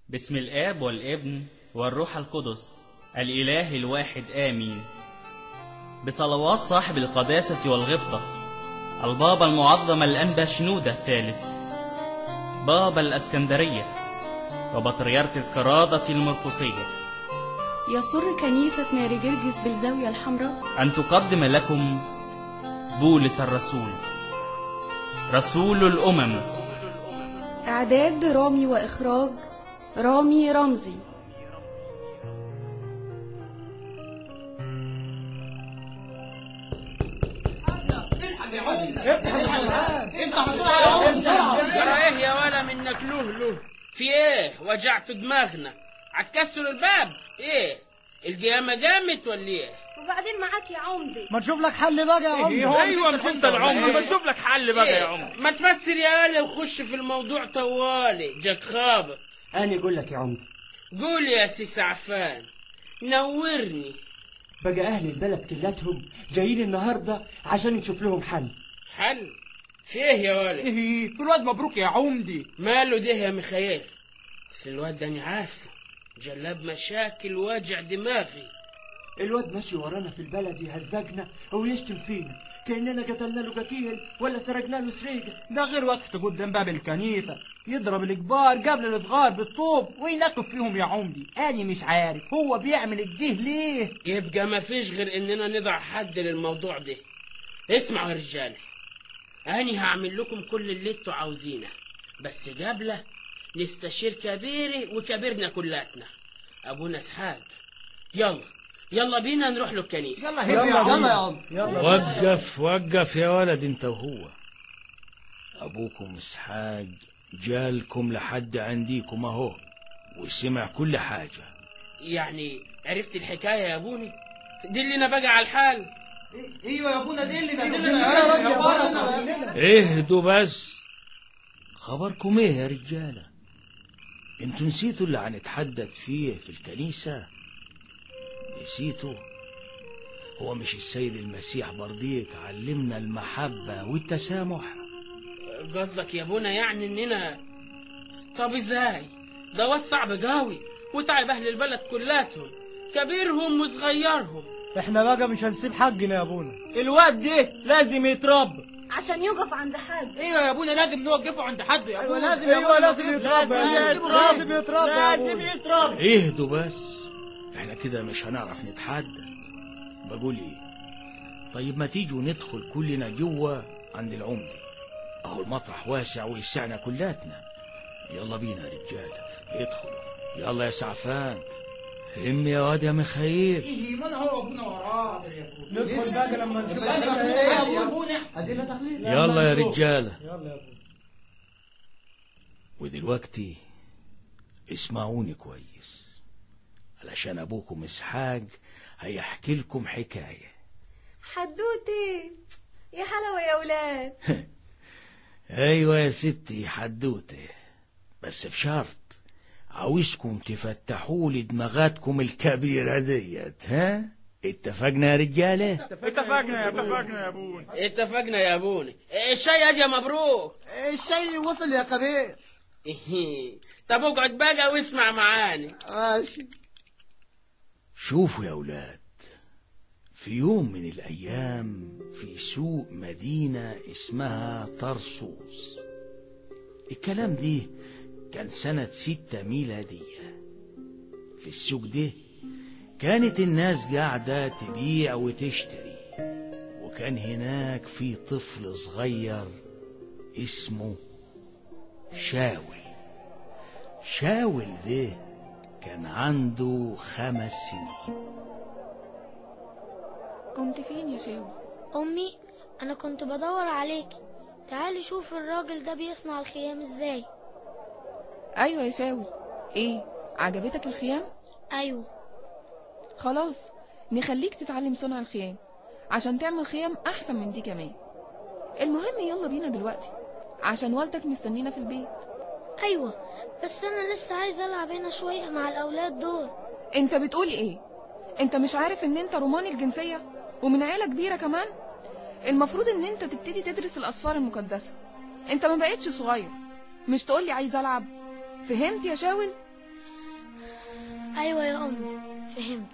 باسم الآب والابن والروح القدس الإله الواحد آمين بصلوات صاحب القداسة والغبطة البابا المعظم الأنبا شنودة الثالث بابا الأسكندرية وبطريرك الكرادة المرقسية يسر كنيسة ماري جرجس بالزاوية الحمراء أن تقدم لكم بولس الرسول رسول الأمم إعداد درامي وإخراج رامي رمزي ترى ايه يا ولا منك له له في ايه وجعت دماغنا هتكسر الباب ايه القيامة قامت ولا ايه وبعدين معاك يا عمدي ما تشوف لك حل بقى يا عم ايوه مش انت العمر ما تشوف لك حل بقى يا عمر ما تفسر يا ولا وخش في الموضوع طوالي جاك خابط انا اقول لك يا عمدي قول يا سي سعفان نورني بقى اهل البلد كلاتهم جايين النهارده عشان نشوف لهم حل حل في ايه يا ولد ايه في الواد مبروك يا عمدي ماله ده يا ميخائيل بس الواد ده انا عارفه جلاب مشاكل واجع دماغي الواد ماشي ورانا في البلد يهزقنا ويشتم فينا كاننا قتلنا له قتيل ولا سرقنا له سريقه ده غير وقفته قدام باب الكنيسة يضرب الكبار قبل الصغار بالطوب وينكف فيهم يا عمدي أنا مش عارف هو بيعمل كده ليه يبقى ما فيش غير اننا نضع حد للموضوع ده اسمعوا يا رجاله انا هعمل لكم كل اللي انتوا عاوزينه بس قبله نستشير كبيري وكبيرنا كلاتنا ابونا اسحاق يلا يلا بينا نروح له الكنيسه يلا هب يا عم وقف وقف يا ولد انت وهو ابوكم اسحاق جالكم لحد عنديكم اهو وسمع كل حاجة يعني عرفت الحكايه يا ابوني دلنا بقى على الحال ايوه يا ابونا دي اللي ده اهدوا بس خبركم ايه يا رجالة انتوا نسيتوا اللي هنتحدث فيه في الكنيسة نسيتوا هو مش السيد المسيح برضيك علمنا المحبة والتسامح قصدك يا ابونا يعني اننا طب ازاي ده واد صعب قوي وتعب اهل البلد كلاتهم كبيرهم وصغيرهم احنا بقى مش هنسيب حقنا يا ابونا الواد ده لازم يتربى عشان يقف عند حد ايوه يا ابونا لازم نوقفه عند حد يا ابونا لازم ايوه لازم يتربى لازم يتربى لازم يتربى اهدوا بس احنا كده مش هنعرف نتحدث بقول ايه طيب ما تيجوا ندخل كلنا جوه عند العمدة اهو المطرح واسع ويسعنا كلاتنا يلا بينا يا رجال ادخلوا يلا يا سعفان هم يا واد يا مخيل ايه ما انا هو ابونا وراه ندخل بقى لما نشوف يا ابونا يلا يا رجالة يلا يا ابونا ودلوقتي اسمعوني كويس علشان ابوكم اسحاق هيحكي لكم حكايه حدوتي يا حلاوة يا ولاد ايوه يا ستي حدوته بس بشرط عاوزكم تفتحوا لي دماغاتكم الكبيره ديت ها اتفقنا يا رجاله اتفقنا يا اتفقنا يا ابونا اتفقنا يا ابونا الشاي اجي يا مبروك الشاي وصل يا كبير طب اقعد بقى واسمع معاني ماشي شوفوا يا اولاد في يوم من الايام في سوق مدينه اسمها طرسوس الكلام ده كان سنة ستة ميلادية في السوق ده كانت الناس قاعدة تبيع وتشتري وكان هناك في طفل صغير اسمه شاول شاول ده كان عنده خمس سنين كنت فين يا شاوي أمي أنا كنت بدور عليكي تعالي شوف الراجل ده بيصنع الخيام إزاي ايوه يا شاوي ايه عجبتك الخيام أيوة خلاص نخليك تتعلم صنع الخيام عشان تعمل خيام احسن من دي كمان المهم يلا بينا دلوقتي عشان والدك مستنينا في البيت أيوة بس أنا لسه عايزة ألعب هنا شوية مع الأولاد دول انت بتقول ايه انت مش عارف ان انت روماني الجنسية ومن عيلة كبيرة كمان المفروض ان انت تبتدي تدرس الاسفار المقدسة انت ما بقتش صغير مش تقولي عايز العب فهمت يا شاول أيوة يا أمي فهمت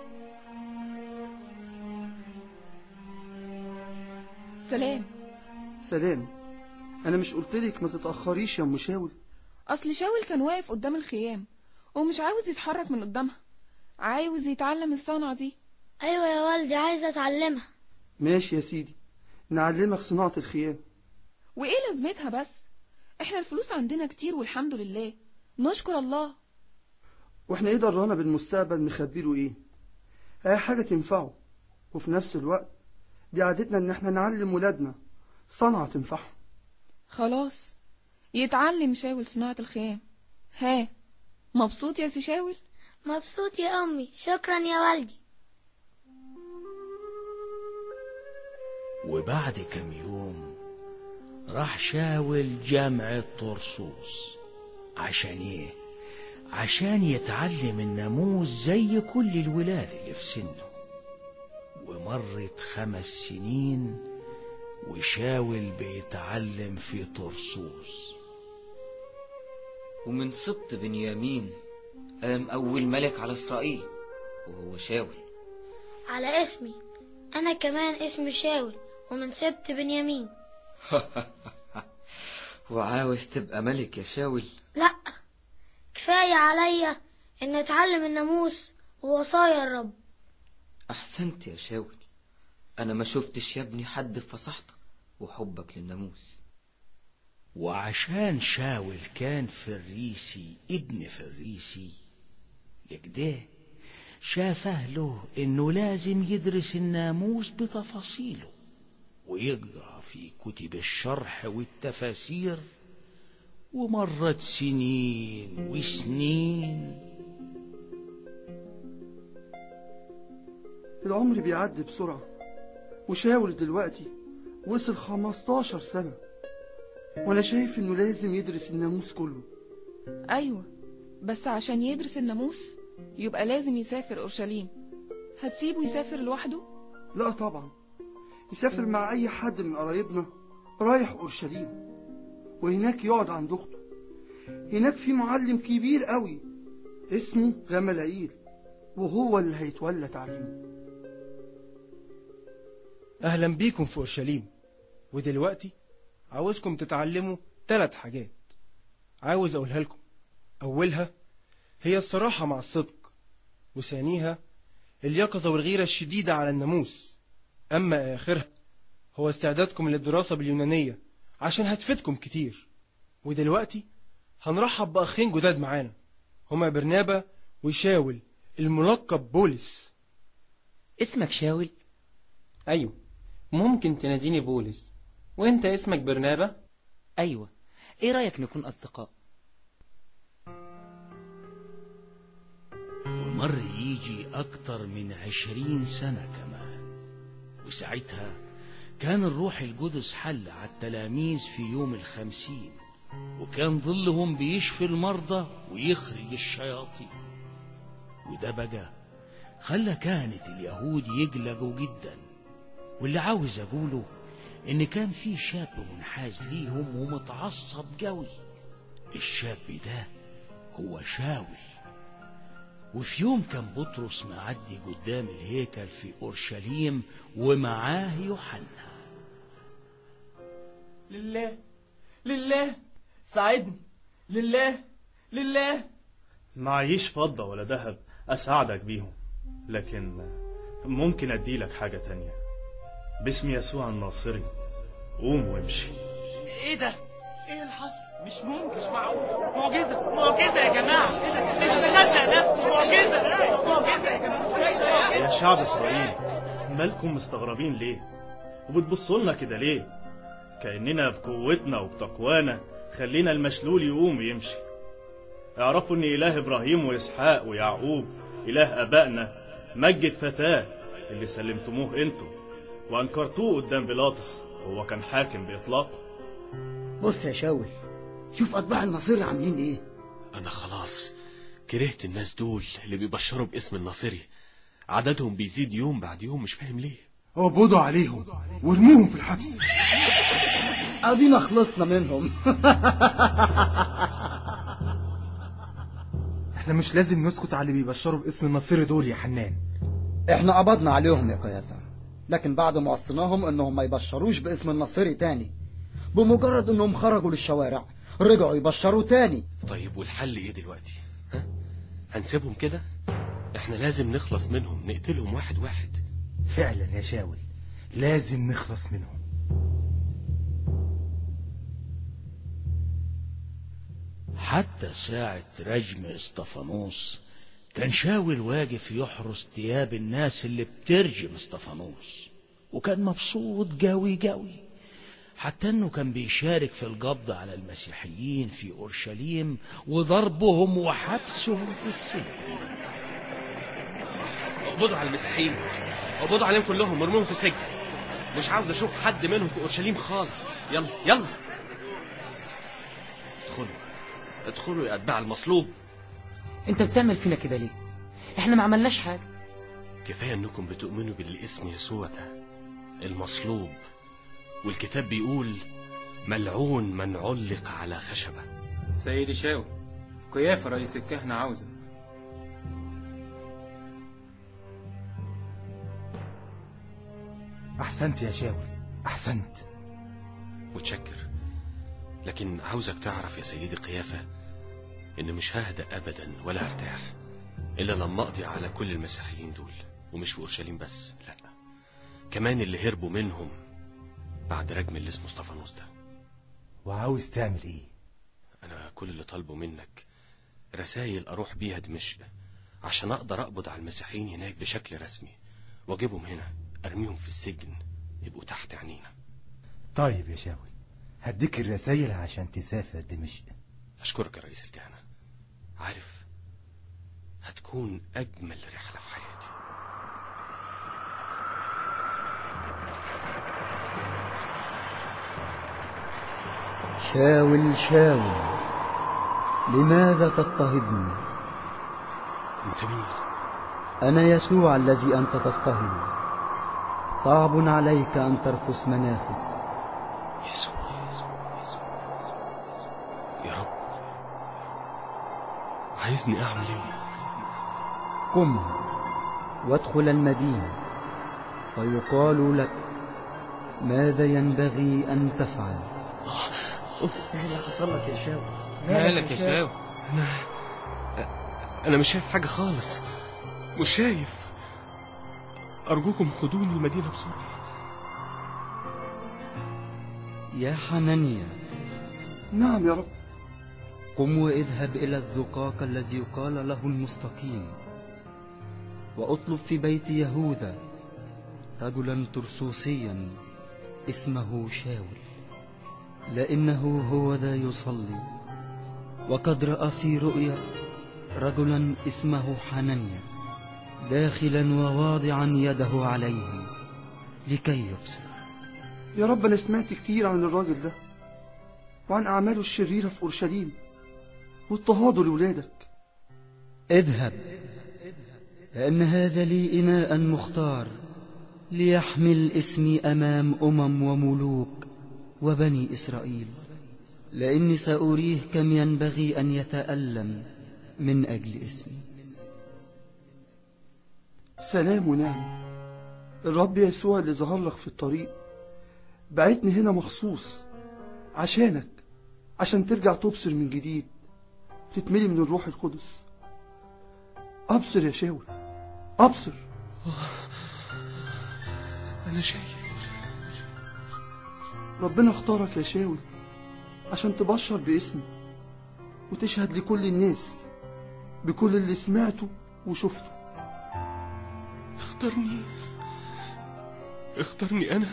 سلام سلام انا مش قلتلك ما تتاخريش يا ام شاول اصل شاول كان واقف قدام الخيام ومش عاوز يتحرك من قدامها عاوز يتعلم الصنعة دي أيوة يا والدي عايزة أتعلمها ماشي يا سيدي نعلمك صناعه الخيام وايه لازمتها بس احنا الفلوس عندنا كتير والحمد لله نشكر الله واحنا ايه ضرانا بالمستقبل مخبيله ايه اي حاجه تنفعه وفي نفس الوقت دي عادتنا ان احنا نعلم ولادنا صنعه تنفعهم خلاص يتعلم شاول صناعة الخيام ها مبسوط يا سي شاول مبسوط يا أمي شكرا يا والدي وبعد كم يوم راح شاول جامعة طرسوس عشان ايه عشان يتعلم الناموس زي كل الولاد اللي في سنه ومرت خمس سنين وشاول بيتعلم في طرسوس ومن سبط بنيامين قام أول ملك على إسرائيل وهو شاول على اسمي أنا كمان اسمي شاول ومن سبت بنيامين وعاوز تبقى ملك يا شاول لأ كفاية عليا إن أتعلم الناموس ووصايا الرب أحسنت يا شاول أنا ما شفتش يا ابني حد في فصاحتك وحبك للناموس وعشان شاول كان فريسي ابن فريسي لكده شاف أهله إنه لازم يدرس الناموس بتفاصيله ويقرأ في كتب الشرح والتفاسير ومرت سنين وسنين العمر بيعدي بسرعه وشاول دلوقتي وصل 15 سنه وانا شايف انه لازم يدرس الناموس كله ايوه بس عشان يدرس الناموس يبقى لازم يسافر اورشليم هتسيبه يسافر لوحده لا طبعا يسافر مع اي حد من قرايبنا رايح اورشليم وهناك يقعد عند اخته هناك في معلم كبير قوي اسمه غملائيل وهو اللي هيتولى تعليمه أهلا بيكم في أورشليم ودلوقتي عاوزكم تتعلموا ثلاث حاجات عاوز أقولها لكم أولها هي الصراحة مع الصدق وثانيها اليقظة والغيرة الشديدة على الناموس أما آخرها هو استعدادكم للدراسة باليونانية عشان هتفيدكم كتير ودلوقتي هنرحب بأخين جداد معانا هما برنابا وشاول الملقب بولس اسمك شاول؟ أيوة ممكن تناديني بولس وانت اسمك برنابا؟ أيوة ايه رأيك نكون أصدقاء؟ ومر يجي أكتر من عشرين سنة كمان وساعتها كان الروح القدس حل على التلاميذ في يوم الخمسين وكان ظلهم بيشفي المرضى ويخرج الشياطين وده بقى خلى كانت اليهود يقلقوا جدا واللي عاوز أقوله إن كان في شاب منحاز ليهم ومتعصب قوي الشاب ده هو شاول وفي يوم كان بطرس معدي قدام الهيكل في أورشليم ومعاه يوحنا لله لله ساعدني لله لله معيش فضة ولا ذهب أساعدك بيهم لكن ممكن أديلك حاجة تانية باسم يسوع الناصري قوم وامشي ايه ده ايه اللي حصل مش ممكن مش معقول معجزة معجزة يا جماعة مش مصدق نفسي معجزة معجزة يا جماعة يا شعب إسرائيل مالكم مستغربين ليه وبتبصوا لنا كده ليه كأننا بقوتنا وبتقوانا خلينا المشلول يقوم ويمشي اعرفوا ان اله ابراهيم واسحاق ويعقوب اله ابائنا مجد فتاه اللي سلمتموه انتم وانكرتوه قدام بيلاطس وهو كان حاكم باطلاقه بص يا شاول شوف اتباع الناصري عاملين ايه أنا خلاص كرهت الناس دول اللي بيبشروا باسم الناصري عددهم بيزيد يوم بعد يوم مش فاهم ليه اقبضوا عليهم وارموهم في الحبس ادينا خلصنا منهم احنا مش لازم نسكت على اللي بيبشروا باسم النصيري دول يا حنان احنا قبضنا عليهم يا قيافة لكن بعد ما وصيناهم انهم ما يبشروش باسم النصيري تاني بمجرد انهم خرجوا للشوارع رجعوا يبشروا تاني طيب والحل ايه دلوقتي ها هنسيبهم كده احنا لازم نخلص منهم نقتلهم واحد واحد فعلا يا شاول لازم نخلص منهم حتى ساعة رجم اسطفانوس كان شاول واقف يحرس ثياب الناس اللي بترجم اسطفانوس وكان مبسوط جوي جوي حتى انه كان بيشارك في القبض على المسيحيين في اورشليم وضربهم وحبسهم في السجن اقبضوا على المسيحيين اقبضوا عليهم كلهم وارموهم في السجن مش عاوز اشوف حد منهم في اورشليم خالص يلا يلا ادخلوا ادخلوا يا اتباع المصلوب انت بتعمل فينا كده ليه احنا ما عملناش حاجة كفاية انكم بتؤمنوا بالاسم يسوع ده المصلوب والكتاب بيقول ملعون من علق على خشبة سيدي شاول قيافة رئيس الكهنة عاوزك احسنت يا شاول احسنت متشكر لكن عاوزك تعرف يا سيدي قيافة إن مش ههدأ أبدا ولا هرتاح إلا لما أقضي على كل المسيحيين دول ومش في أورشليم بس لا كمان اللي هربوا منهم بعد رجم اللي اسمه اسطفانوس ده وعاوز تعمل ايه أنا كل اللي طالبه منك رسائل أروح بيها دمشق عشان أقدر أقبض على المسيحيين هناك بشكل رسمي وأجيبهم هنا أرميهم في السجن يبقوا تحت عينينا طيب يا شاول هديك الرسايل عشان تسافر دمشق أشكرك يا رئيس الكهنة عارف هتكون أجمل رحلة في حياتي شاول شاول لماذا تضطهدني أنت مين؟ أنا يسوع الذي أنت تضطهد صعب عليك أن ترفس منافس يسوع يسوع يسوع يسوع يا رب عايزني أعمل إيه؟ قم وادخل المدينة ويقال لك ماذا ينبغي أن تفعل ايه اللي حصل لك يا شاول مالك يا شاول أنا أنا مش شايف حاجة خالص مش شايف أرجوكم خدوني المدينة بسرعة يا حنانيا نعم يا رب قم واذهب إلى الذقاق الذي يقال له المستقيم واطلب في بيت يهوذا رجلا ترسوسيا اسمه شاول لأنه هو ذا يصلي وقد رأى في رؤيا رجلا اسمه حنانيا داخلا وواضعا يده عليه لكي يبصر يا رب أنا سمعت كتير عن الراجل ده وعن أعماله الشريرة في أورشليم واضطهاده لولادك اذهب لأن هذا لي إناء مختار ليحمل اسمي أمام أمم وملوك وبني إسرائيل لأني سأريه كم ينبغي أن يتألم من أجل اسمي سلام ونعم الرب يسوع اللي ظهر لك في الطريق بعتني هنا مخصوص عشانك عشان ترجع تبصر من جديد تتملي من الروح القدس أبصر يا شاول أبصر أنا شايف ربنا اختارك يا شاول عشان تبشر باسمي وتشهد لكل الناس بكل اللي سمعته وشفته اختارني اختارني أنا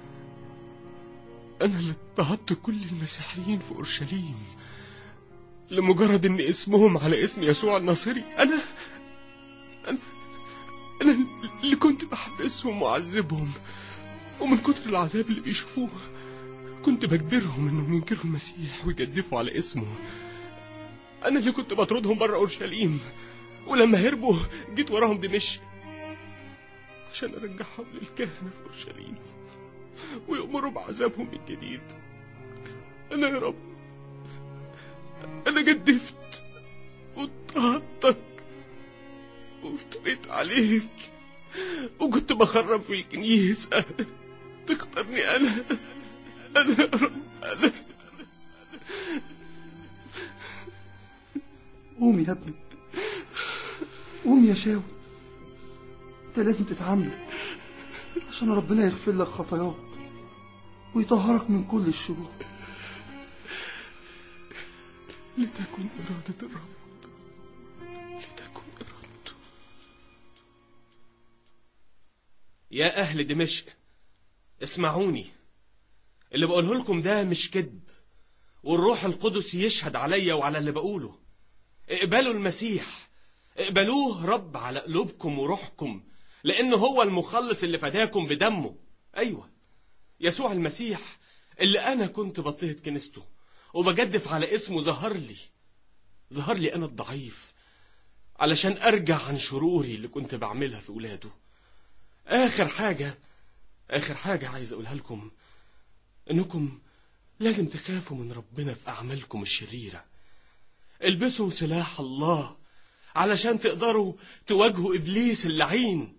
أنا اللي اضطهدت كل المسيحيين في أورشليم لمجرد إن اسمهم على اسم يسوع الناصري أنا أنا أنا اللي كنت بحبسهم وأعذبهم ومن كتر العذاب اللي بيشوفوه كنت بجبرهم إنهم ينكروا المسيح ويجدفوا على اسمه أنا اللي كنت بطردهم بره أورشليم ولما هربوا جيت وراهم دمشق عشان أرجعهم للكهنة في أورشليم ويأمروا بعذابهم من جديد أنا يا رب أنا جدفت واضطهدتك وافتريت عليك وكنت بخرب في الكنيسة تختارني أنا أنا يا رب أنا قوم يا ابني قوم يا شاوي انت لازم تتعمد عشان ربنا يغفر لك خطاياك ويطهرك من كل الشرور لتكن إرادة الرب يا أهل دمشق اسمعوني اللي بقوله لكم ده مش كذب والروح القدس يشهد عليا وعلى اللي بقوله اقبلوا المسيح اقبلوه رب على قلوبكم وروحكم لأنه هو المخلص اللي فداكم بدمه أيوة يسوع المسيح اللي أنا كنت بطهد كنيسته وبجدف على اسمه ظهر لي ظهر لي أنا الضعيف علشان أرجع عن شروري اللي كنت بعملها في ولاده آخر حاجة آخر حاجة عايز أقولها لكم إنكم لازم تخافوا من ربنا في أعمالكم الشريرة البسوا سلاح الله علشان تقدروا تواجهوا إبليس اللعين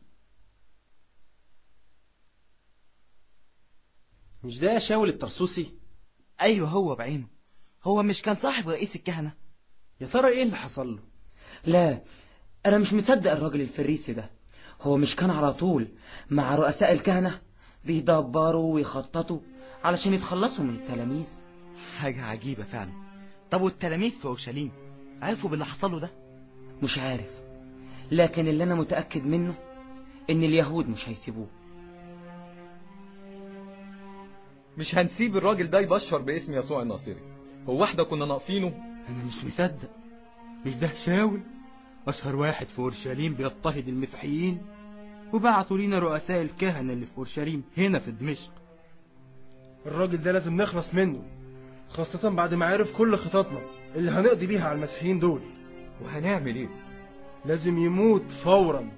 مش ده شاول الطرسوسي ايوه هو بعينه هو مش كان صاحب رئيس الكهنة يا ترى ايه اللي حصل له لا انا مش مصدق الراجل الفريسي ده هو مش كان على طول مع رؤساء الكهنة بيدبروا ويخططوا علشان يتخلصوا من التلاميذ حاجة عجيبة فعلا طب والتلاميذ في اورشليم عرفوا باللي حصل له ده مش عارف لكن اللي انا متأكد منه ان اليهود مش هيسيبوه مش هنسيب الراجل ده يبشر باسم يسوع الناصري هو احنا كنا ناقصينه انا مش مصدق مش ده شاول اشهر واحد في اورشليم بيضطهد المسيحيين وبعتوا لينا رؤساء الكهنه اللي في اورشليم هنا في دمشق الراجل ده لازم نخلص منه خاصة بعد ما عرف كل خططنا اللي هنقضي بيها على المسيحيين دول وهنعمل ايه لازم يموت فورا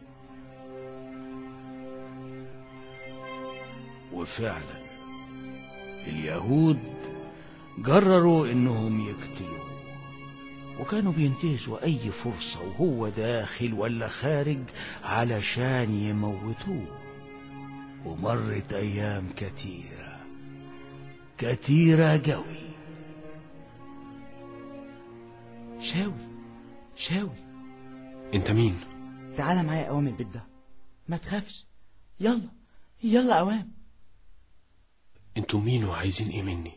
وفعلا اليهود قرروا انهم يقتلوه وكانوا بينتهزوا اي فرصة وهو داخل ولا خارج علشان يموتوه ومرت ايام كتيرة كتيرة قوي شاوي شاوي انت مين تعالى معايا اوام البيت ده ما تخافش يلا يلا اوام انتوا مين وعايزين ايه مني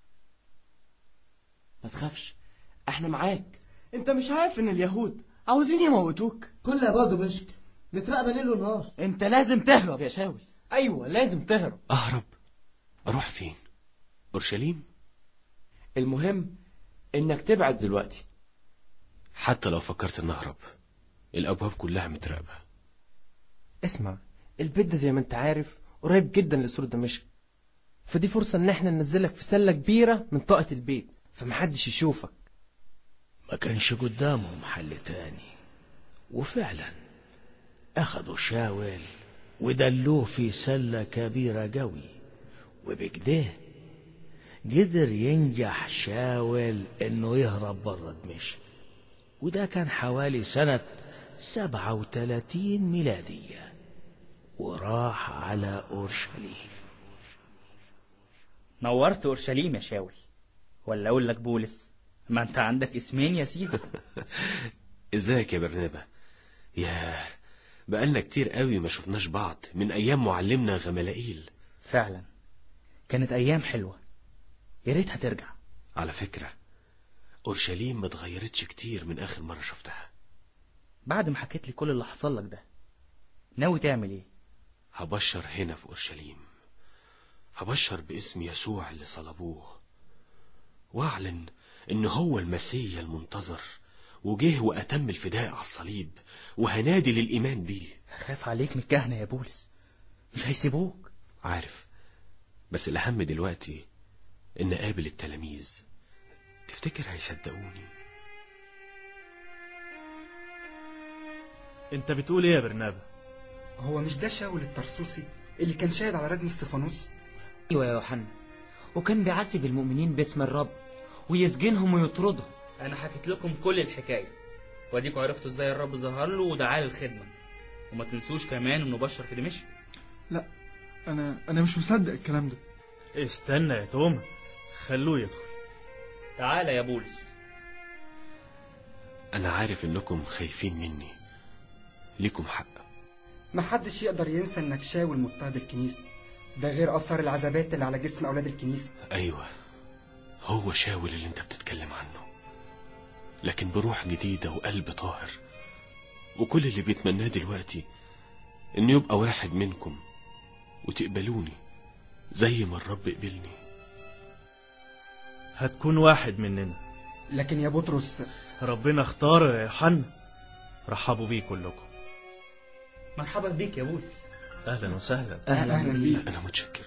ما تخافش احنا معاك انت مش عارف ان اليهود عاوزين يموتوك كل ابواب دمشق نتراقب ليل ونهار انت لازم تهرب يا شاوي ايوه لازم تهرب اهرب اروح فين اورشليم المهم انك تبعد دلوقتي حتى لو فكرت ان اهرب الابواب كلها متراقبه اسمع البيت ده زي ما انت عارف قريب جدا لسور دمشق فدي فرصة ان احنا ننزلك في سلة كبيرة من طاقة البيت فمحدش يشوفك ما كانش قدامهم حل تاني وفعلا أخدوا شاول ودلوه في سلة كبيرة قوي وبكده قدر ينجح شاول انه يهرب برا دمشق وده كان حوالي سنة سبعة وثلاثين ميلادية وراح على أورشليم نورت اورشليم يا شاول ولا اقول لك بولس ما انت عندك اسمين يا سيدي ازيك يا برنابا ياه بقالنا كتير قوي ما شفناش بعض من ايام معلمنا غملائيل فعلا كانت ايام حلوه يا ريتها ترجع على فكرة اورشليم ما اتغيرتش كتير من اخر مرة شفتها بعد ما حكيت لي كل اللي حصل لك ده ناوي تعمل ايه هبشر هنا في اورشليم هبشر باسم يسوع اللي صلبوه واعلن ان هو المسيا المنتظر وجه واتم الفداء على الصليب وهنادي للايمان بيه خاف عليك من الكهنه يا بولس مش هيسيبوك عارف بس الاهم دلوقتي ان اقابل التلاميذ تفتكر هيصدقوني انت بتقول ايه يا برنابا هو مش ده شاول الطرسوسي اللي كان شاهد على رجم استفانوس ايوه يا يوحنا وكان بيعذب المؤمنين باسم الرب ويسجنهم ويطردهم انا حكيت لكم كل الحكايه واديكوا عرفتوا ازاي الرب ظهر له ودعاه للخدمه وما تنسوش كمان انه بشر في دمشق لا انا انا مش مصدق الكلام ده استنى يا توما خلوه يدخل تعالى يا بولس أنا عارف إنكم خايفين مني ليكم حق محدش يقدر ينسى انك شاول مضطهد الكنيسة ده غير اثر العذابات اللي على جسم اولاد الكنيسة أيوة هو شاول اللي أنت بتتكلم عنه لكن بروح جديدة وقلب طاهر وكل اللي بيتمناه دلوقتي إنه يبقى واحد منكم وتقبلوني زي ما الرب قبلني هتكون واحد مننا لكن يا بطرس ربنا اختار يا يوحنا رحبوا بيه كلكم مرحبا بيك يا بولس اهلا وسهلا أهلاً بيك. أنا متشكر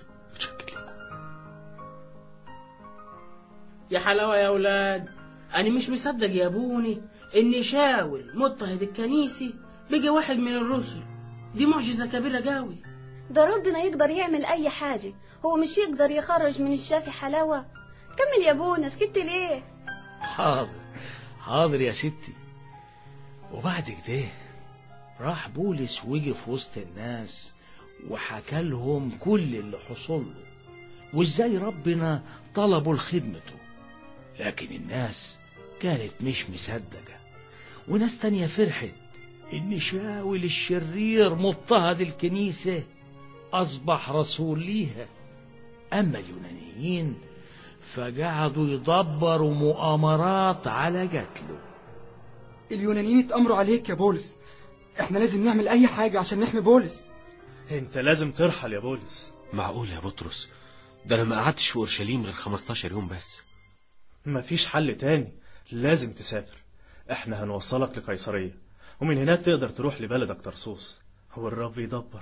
يا حلاوة يا أولاد أنا مش مصدق يا أبوني إن شاول مضطهد الكنيسة بقى واحد من الرسل دي معجزة كبيرة قوي ده ربنا يقدر يعمل أي حاجة هو مش يقدر يخرج من الشافي حلاوة كمل يا بونا سكت ليه حاضر حاضر يا ستي وبعد كده راح بولس وقف وسط الناس وحكى لهم كل اللي حصل له وازاي ربنا طلبوا لخدمته لكن الناس كانت مش مصدقة وناس تانية فرحت إن شاول الشرير مضطهد الكنيسة أصبح رسول ليها أما اليونانيين فقعدوا يدبروا مؤامرات على قتله اليونانيين اتأمروا عليك يا بولس احنا لازم نعمل اي حاجة عشان نحمي بولس انت لازم ترحل يا بولس معقول يا بطرس ده أنا ما قعدتش في أورشليم غير 15 يوم بس مفيش حل تاني لازم تسافر احنا هنوصلك لقيصرية ومن هناك تقدر تروح لبلدك طرسوس هو الرب يدبر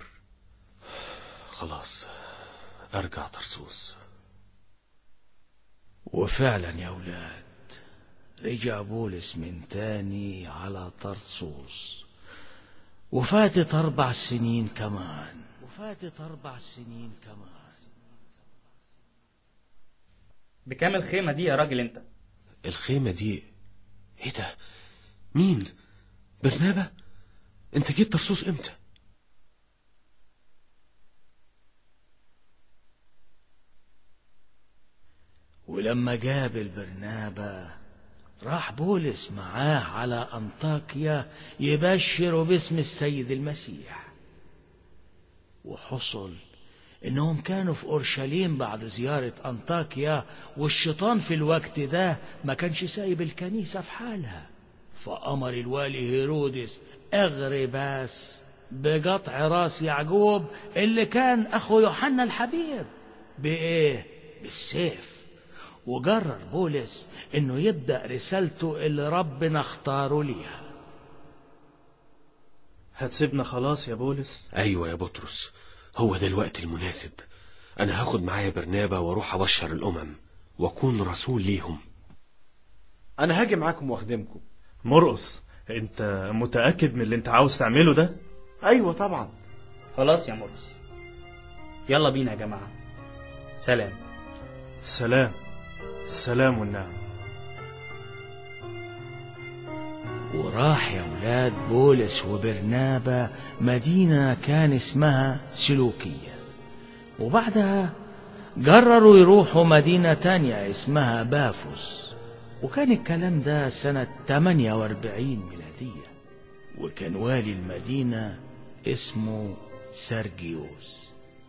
خلاص أرجع طرسوس وفعلا يا أولاد رجع بولس من تاني على طرسوس وفاتت أربع سنين كمان وفاتت أربع سنين كمان بكام الخيمه دي يا راجل انت الخيمة دي ايه ده مين برنابا انت جيت طرسوس امتى ولما قابل برنابا راح بولس معاه على أنطاكيا يبشر باسم السيد المسيح وحصل إنهم كانوا في أورشليم بعد زيارة أنطاكيا والشيطان في الوقت ده ما كانش سايب الكنيسة في حالها فأمر الوالي هيرودس أغرباس بقطع راس يعقوب اللي كان أخو يوحنا الحبيب بإيه؟ بالسيف وقرر بولس انه يبدأ رسالته اللي ربنا اختاره ليها هتسيبنا خلاص يا بولس ايوه يا بطرس هو ده الوقت المناسب انا هاخد معايا برنابا واروح ابشر الامم واكون رسول ليهم انا هاجي معاكم واخدمكم مرقص انت متأكد من اللي انت عاوز تعمله ده ايوه طبعا خلاص يا مرقس يلا بينا يا جماعه سلام سلام السلام والنعم وراح يا ولاد بولس وبرنابا مدينة كان اسمها سلوكية وبعدها قرروا يروحوا مدينة تانية اسمها بافوس وكان الكلام ده سنة 48 ميلادية وكان والي المدينة اسمه سرجيوس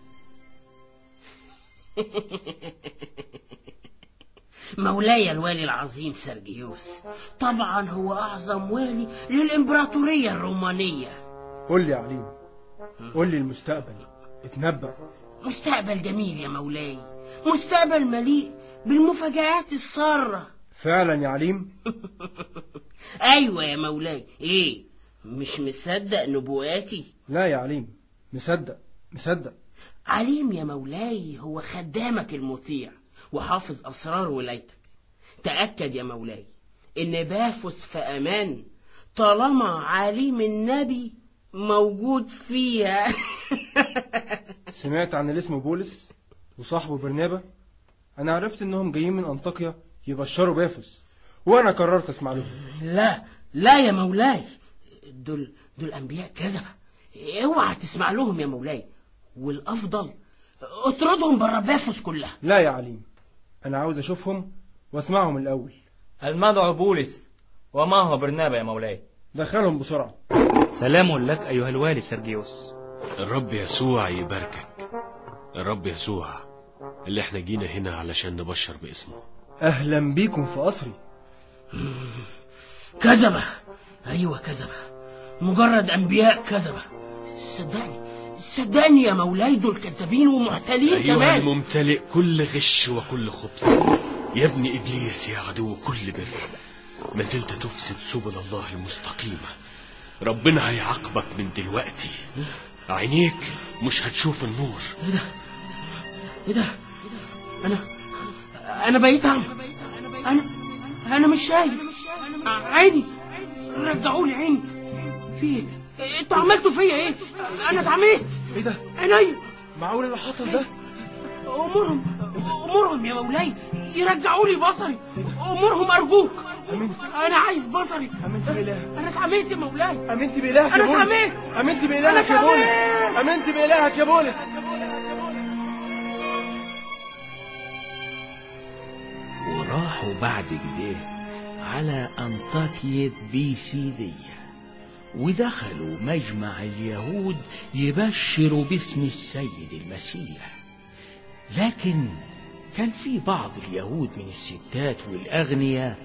مولاي الوالي العظيم سرجيوس طبعا هو أعظم والي للإمبراطورية الرومانية قول لي يا عليم قول لي المستقبل اتنبأ مستقبل جميل يا مولاي مستقبل مليء بالمفاجآت السارة فعلا يا عليم أيوة يا مولاي إيه مش مصدق نبواتي لا يا عليم مصدق مصدق عليم يا مولاي هو خدامك المطيع وحافظ أسرار ولايتك تأكد يا مولاي إن بافوس في أمان طالما عليم النبي موجود فيها سمعت عن اللي اسمه بولس وصاحبه برنابا انا عرفت انهم جايين من انطاكيا يبشروا بافوس وانا قررت اسمع لهم لا لا يا مولاي دول دول انبياء كذبه اوعى تسمع لهم يا مولاي والافضل اطردهم بره بافوس كلها لا يا عليم انا عاوز اشوفهم واسمعهم الاول المدعو بولس وما هو برنابا يا مولاي دخلهم بسرعه سلام لك أيها الوالي سرجيوس الرب يسوع يباركك الرب يسوع اللي احنا جينا هنا علشان نبشر باسمه اهلا بيكم في قصري كذبه ايوه كذبه مجرد انبياء كذبه صدقني صدقني يا مولاي دول كذابين ومحتالين أيها كمان الممتلئ كل غش وكل خبث يا ابن إبليس يا عدو كل بر ما زلت تفسد سبل الله المستقيمة ربنا هيعاقبك من دلوقتي عينيك مش هتشوف النور ايه ده انا انا بقيت اعمى انا انا مش شايف عيني رجعوا لي عيني في ايه انتوا عملتوا فيا ايه انا اتعميت ايه ده عينيا معقول اللي حصل ده امرهم امرهم يا مولاي يرجعوا لي بصري امرهم ارجوك انا عايز بصري امنت بالله انا اتعميت يا مولاي امنت بإلهك يا أنا بولس اتعميت. امنت بإلهك يا أنا بولس اتعميت. امنت بإلهك يا بولس وراحوا بعد كده على أنطاكية بيسيدية ودخلوا مجمع اليهود يبشروا باسم السيد المسيح لكن كان في بعض اليهود من الستات والأغنياء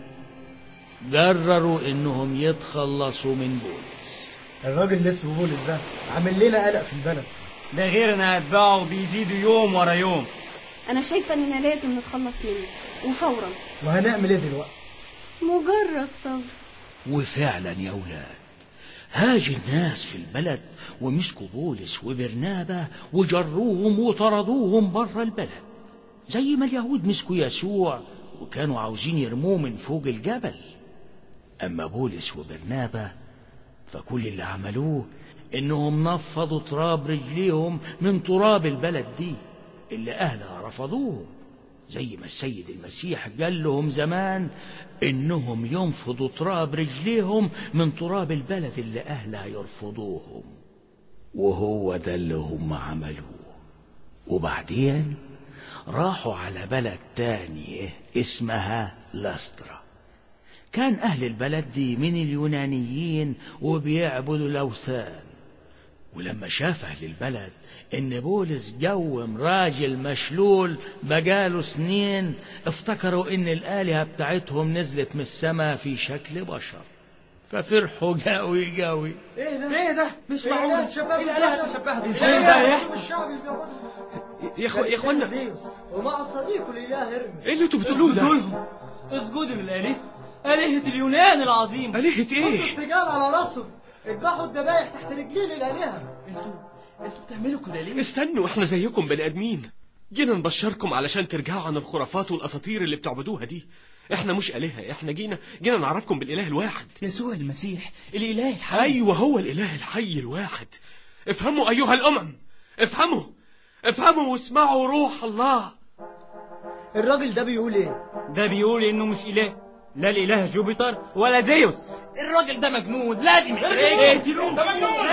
قرروا إنهم يتخلصوا من بولس الراجل اللي اسمه بولس ده عامل لنا قلق في البلد ده غير ان اتباعه بيزيدوا يوم ورا يوم أنا شايفة إننا لازم نتخلص منه وفورا وهنعمل ايه دلوقتي مجرد صبر وفعلا يا أولاد هاج الناس في البلد ومسكوا بولس وبرنابا وجروهم وطردوهم بره البلد زي ما اليهود مسكوا يسوع وكانوا عاوزين يرموه من فوق الجبل أما بولس وبرنابا فكل اللي عملوه إنهم نفضوا تراب رجليهم من تراب البلد دي اللي أهلها رفضوهم زي ما السيد المسيح قال لهم زمان إنهم ينفضوا تراب رجليهم من تراب البلد اللي أهلها يرفضوهم وهو ده اللي هم عملوه وبعدين راحوا على بلد تانية اسمها لاسترا كان أهل البلد دي من اليونانيين وبيعبدوا الأوثان ولما شاف أهل البلد إن بولس جوم راجل مشلول بقاله سنين افتكروا إن الآلهة بتاعتهم نزلت من السماء في شكل بشر ففرحوا قوي قوي ايه ده ايه ده مش معقول ايه الالهه تشبهها إزاي ده يحصل؟ يا اخو يا اخوانا ومع صديقه الاله هرمس ايه اللي انتوا بتقولوه ده اسجدوا للآلهة آلهة اليونان العظيم آلهة ايه ارتجال على راسهم اذبحوا الذبايح تحت رجلين الالهه انتوا انتوا بتعملوا كده ليه؟ استنوا احنا زيكم بني ادمين جينا نبشركم علشان ترجعوا عن الخرافات والاساطير اللي بتعبدوها دي احنا مش الهه احنا جينا جينا نعرفكم بالاله الواحد يسوع المسيح الاله الحي ايوه هو الاله الحي الواحد افهموا ايها الامم افهموا افهموا واسمعوا روح الله الراجل ده بيقول ايه ده بيقول انه مش اله لا الاله جوبيتر ولا زيوس الراجل ده مجنون لازم اقتلوه ده مجنون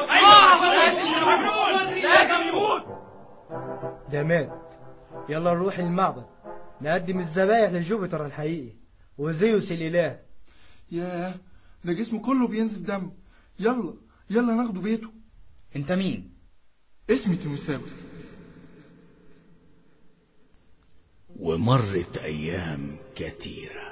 لازم يموت ده مات يلا نروح المعبد نقدم الذبايح لجوبيتر الحقيقي وزيوس الاله ياه ده جسمه كله بينزل دم يلا يلا ناخده بيته انت مين اسمي تيموساوس ومرت أيام كثيرة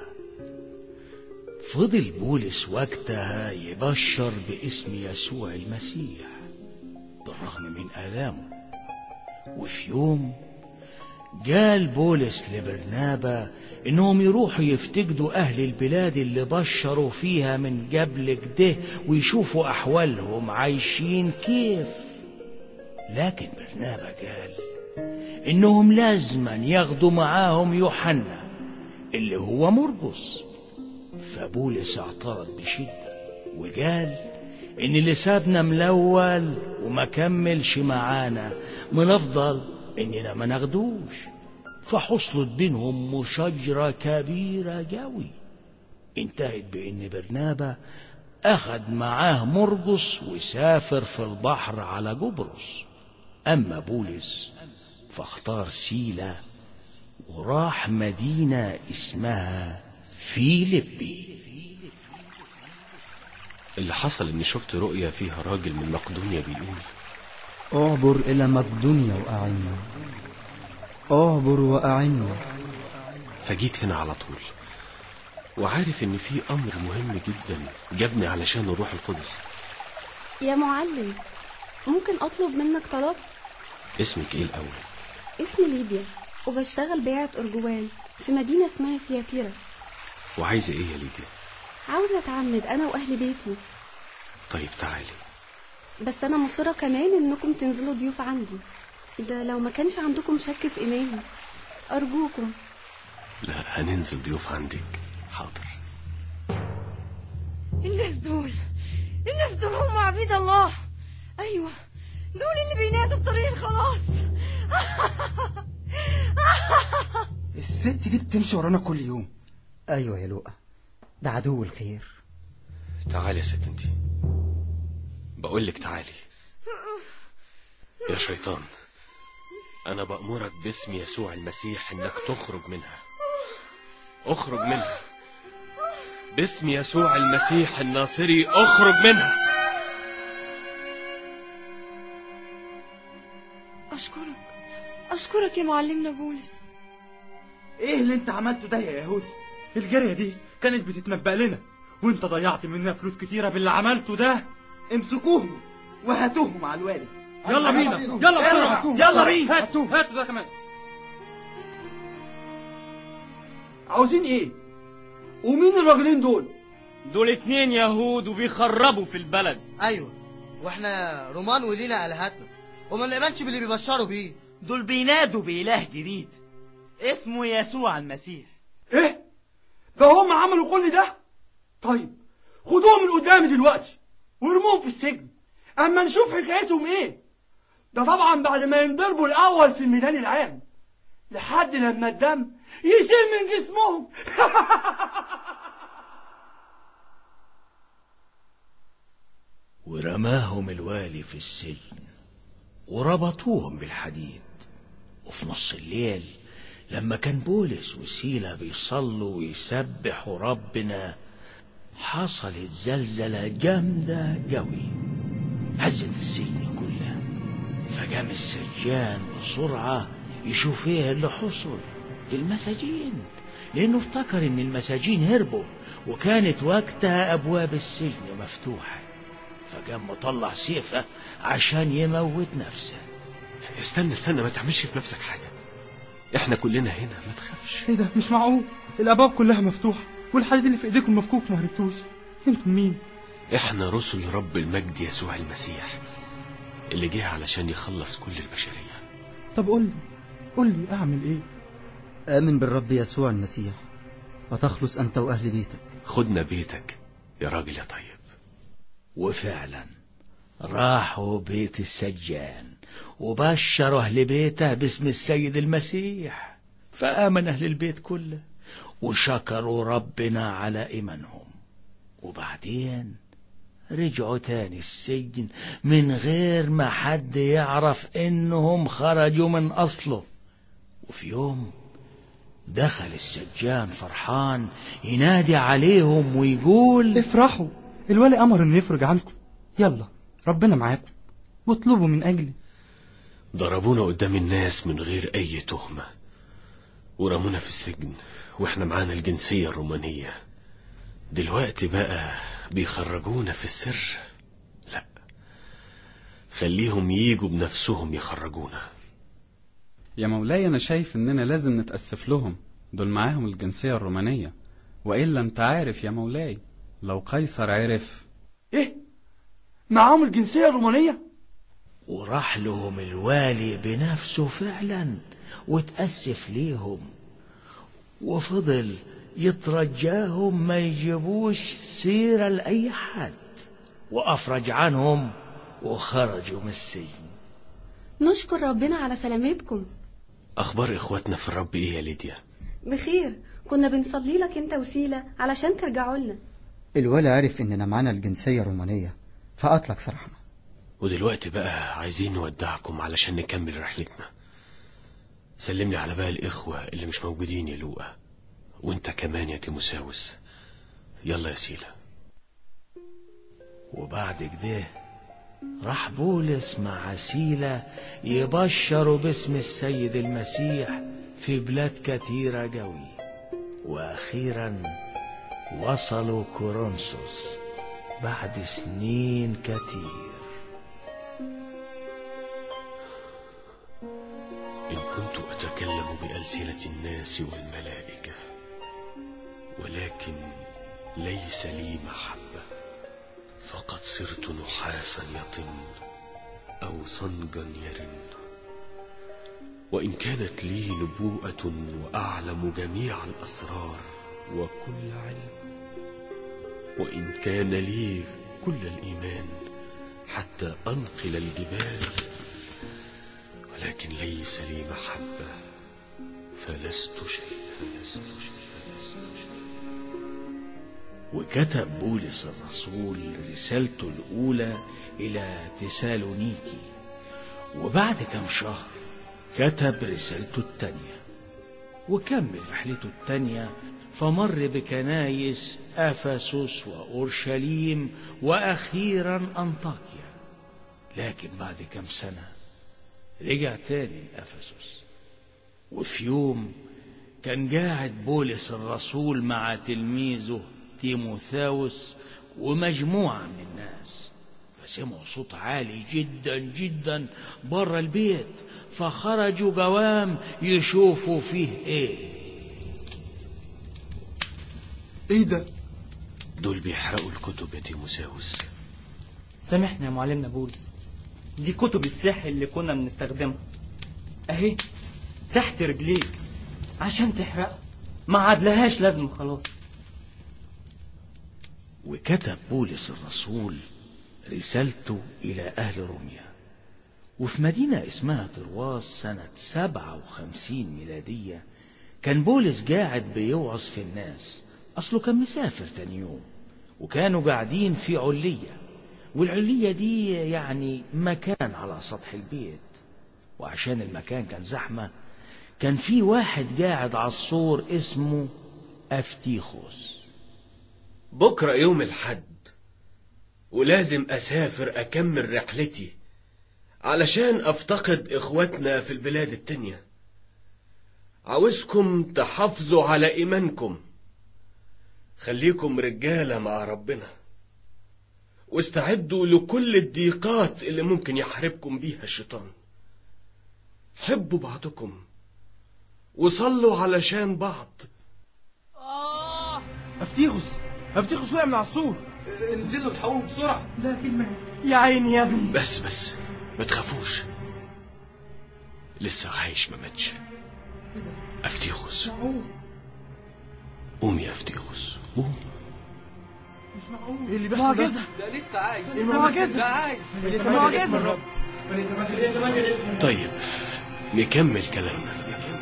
فضل بولس وقتها يبشر باسم يسوع المسيح بالرغم من آلامه وفي يوم قال بولس لبرنابا إنهم يروحوا يفتقدوا أهل البلاد اللي بشروا فيها من قبل كده ويشوفوا أحوالهم عايشين كيف لكن برنابا قال إنهم لازما ياخدوا معاهم يوحنا اللي هو مرقس فبولس اعترض بشدة وقال إن اللي سابنا ملول وما كملش معانا من أفضل إننا ما ناخدوش فحصلت بينهم مشاجرة كبيرة قوي انتهت بأن برنابا أخد معاه مرقس وسافر في البحر على قبرص أما بولس فاختار سيلا وراح مدينة اسمها فيليبي اللي حصل اني شفت رؤيا فيها راجل من مقدونيا بيقول اعبر إلى مقدونيا وأعنا اعبر وأعنا فجيت هنا على طول وعارف ان في امر مهم جدا جابني علشان الروح القدس يا معلم ممكن أطلب منك طلب اسمك ايه الاول اسمي ليديا وبشتغل بيعة أرجوان في مدينة اسمها ثياتيرا وعايزه ايه يا ليديا عاوزة أتعمد أنا وأهل بيتي طيب تعالي بس أنا مصرة كمان إنكم تنزلوا ضيوف عندي ده لو ما كانش عندكم شك في إيماني أرجوكم لا هننزل ضيوف عندك حاضر الناس دول الناس دول هم عبيد الله ايوه دول اللي بينادوا بطريق الخلاص الست دي بتمشي ورانا كل يوم أيوة يا لؤى ده عدو الخير تعالي يا ست انتي بقول لك تعالي يا شيطان انا بأمرك باسم يسوع المسيح انك تخرج منها اخرج منها باسم يسوع المسيح الناصري اخرج منها اشكرك اشكرك يا معلمنا بولس ايه اللي انت عملته ده يا يهودي الجارية دي كانت بتتنبأ لنا وانت ضيعت مننا فلوس كتيرة باللي عملته ده امسكوهم وهاتوهم على الوالي يلا بينا يلا بسرعة يلا بينا هاتوا هاتوا ده كمان عاوزين ايه ومين الراجلين دول دول اتنين يهود وبيخربوا في البلد ايوه واحنا رومان ولينا الهاتنا وما نقبلش باللي بيبشروا بيه دول بينادوا بإله جديد اسمه يسوع المسيح ايه ده هم عملوا كل ده طيب خدوهم من قدامي دلوقتي وارموهم في السجن اما نشوف حكايتهم ايه ده طبعا بعد ما ينضربوا الاول في الميدان العام لحد لما الدم يسيل من جسمهم ورماهم الوالي في السجن وربطوهم بالحديد وفي نص الليل لما كان بولس وسيلة بيصلوا ويسبحوا ربنا حصلت زلزلة جامدة قوي هزت السجن كله فقام السجان بسرعة يشوف ايه اللي حصل للمساجين لانه افتكر ان المساجين هربوا وكانت وقتها ابواب السجن مفتوحة فقام مطلع سيفه عشان يموت نفسه استنى استنى ما تعملش في نفسك حاجة احنا كلنا هنا ما تخافش ايه ده مش معقول الابواب كلها مفتوحه والحديد اللي في ايديكم مفكوك ما هربتوش انتم مين احنا رسل رب المجد يسوع المسيح اللي جه علشان يخلص كل البشرية طب قول لي قول لي اعمل ايه آمن بالرب يسوع المسيح وتخلص أنت وأهل بيتك خدنا بيتك يا راجل يا طيب وفعلا راحوا بيت السجان وبشروا أهل بيته باسم السيد المسيح فآمن أهل البيت كله وشكروا ربنا على إيمانهم وبعدين رجعوا تاني السجن من غير ما حد يعرف إنهم خرجوا من أصله وفي يوم دخل السجان فرحان ينادي عليهم ويقول افرحوا الوالي امر انه يفرج عنكم يلا ربنا معاكم واطلبوا من اجلي ضربونا قدام الناس من غير أي تهمة ورمونا في السجن واحنا معانا الجنسية الرومانية دلوقتي بقى بيخرجونا في السر لا خليهم ييجوا بنفسهم يخرجونا يا مولاي أنا شايف إننا لازم نتأسف لهم دول معاهم الجنسية الرومانية وإلا أنت عارف يا مولاي لو قيصر عرف ايه معاهم الجنسية الرومانية وراح لهم الوالي بنفسه فعلا وتأسف ليهم وفضل يترجاهم ما يجيبوش سيرة لأي حد وأفرج عنهم وخرجوا من السجن نشكر ربنا على سلامتكم أخبار إخواتنا في الرب إيه يا ليديا بخير كنا بنصلي لك انت وسيلة علشان ترجعوا لنا الولا عرف اننا معانا الجنسية الرومانية فأطلق سراحنا ودلوقتي بقى عايزين نودعكم علشان نكمل رحلتنا سلم لي على بقى الإخوة اللي مش موجودين يا لوقا وانت كمان يا تيموساوس يلا يا سيلا وبعد كده راح بولس مع سيلة يبشروا باسم السيد المسيح في بلاد كتيرة قوي وأخيرا وصلوا كورنثوس بعد سنين كتير إن كنت أتكلم بألسنة الناس والملائكة ولكن ليس لي محبة فقد صرت نحاسا يطن أو صنجا يرن وإن كانت لي نبوءة وأعلم جميع الأسرار وكل علم وإن كان لي كل الإيمان حتى أنقل الجبال ولكن ليس لي محبة فلست شيء فلست شيء فلست شيء وكتب بولس الرسول رسالته الأولى إلى تسالونيكي وبعد كم شهر كتب رسالته التانية وكمل رحلته التانية فمر بكنايس أفسس وأورشليم وأخيرا أنطاكيا لكن بعد كم سنة رجع تاني لأفسس وفي يوم كان قاعد بولس الرسول مع تلميذه تيموثاوس ومجموعة من الناس فسمعوا صوت عالي جدا جدا بره البيت فخرجوا جوام يشوفوا فيه ايه ايه ده دول بيحرقوا الكتب يا تيموساوس سامحنا يا معلمنا بولس دي كتب السحر اللي كنا بنستخدمها اهي تحت رجليك عشان تحرقها ما عادلهاش لازمة خلاص وكتب بولس الرسول رسالته إلى أهل روميا وفي مدينة اسمها طرواس سنة سبعة وخمسين ميلادية كان بولس قاعد بيوعظ في الناس أصله كان مسافر تاني يوم وكانوا قاعدين في علية والعلية دي يعني مكان على سطح البيت وعشان المكان كان زحمة كان في واحد قاعد على السور اسمه أفتيخوس بكرة يوم الحد ولازم أسافر أكمل رحلتي علشان أفتقد إخواتنا في البلاد التانية عاوزكم تحافظوا على إيمانكم خليكم رجالة مع ربنا واستعدوا لكل الضيقات اللي ممكن يحاربكم بيها الشيطان حبوا بعضكم وصلوا علشان بعض افتيخوس افتيخوس وقع من على السور انزلوا الحقوه بسرعة لكن ما يا عيني يا ابني بس بس ما تخافوش لسه عايش ما ماتش افتيخوس قوم يا افتيخوس قوم مش معقول ايه اللي بيحصل ده؟ معجزة ده لسه عايش معجزة. ده عايش معجزة. طيب نكمل كلامنا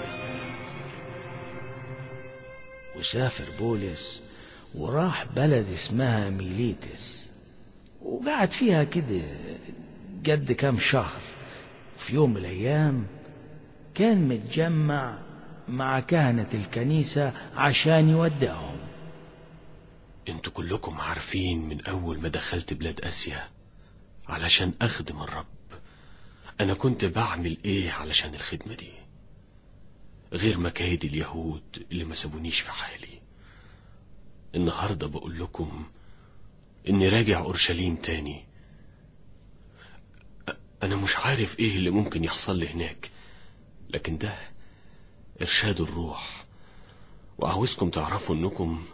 وسافر بولس وراح بلد اسمها ميليتس وقعد فيها كده قد كام شهر في يوم من الأيام كان متجمع مع كهنة الكنيسة عشان يودعهم انتوا كلكم عارفين من اول ما دخلت بلاد اسيا علشان اخدم الرب انا كنت بعمل ايه علشان الخدمة دي غير مكايد اليهود اللي ما سابونيش في حالي النهاردة بقول لكم اني راجع اورشليم تاني أ- انا مش عارف ايه اللي ممكن يحصل لي هناك لكن ده ارشاد الروح وعاوزكم تعرفوا انكم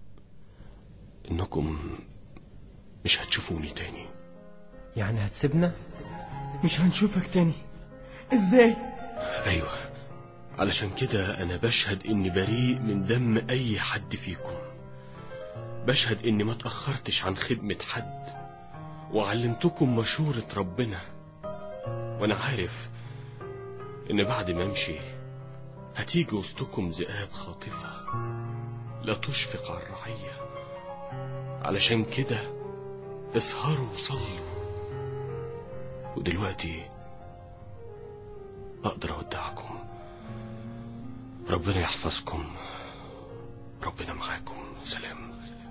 انكم مش هتشوفوني تاني يعني هتسيبنا مش هنشوفك تاني ازاي ايوه علشان كده انا بشهد اني بريء من دم اي حد فيكم بشهد اني ما تاخرتش عن خدمه حد وعلمتكم مشوره ربنا وانا عارف ان بعد ما امشي هتيجي وسطكم ذئاب خاطفه لا تشفق على الرعية علشان كده اسهروا وصلوا ودلوقتي أقدر أودعكم ربنا يحفظكم ربنا معاكم سلام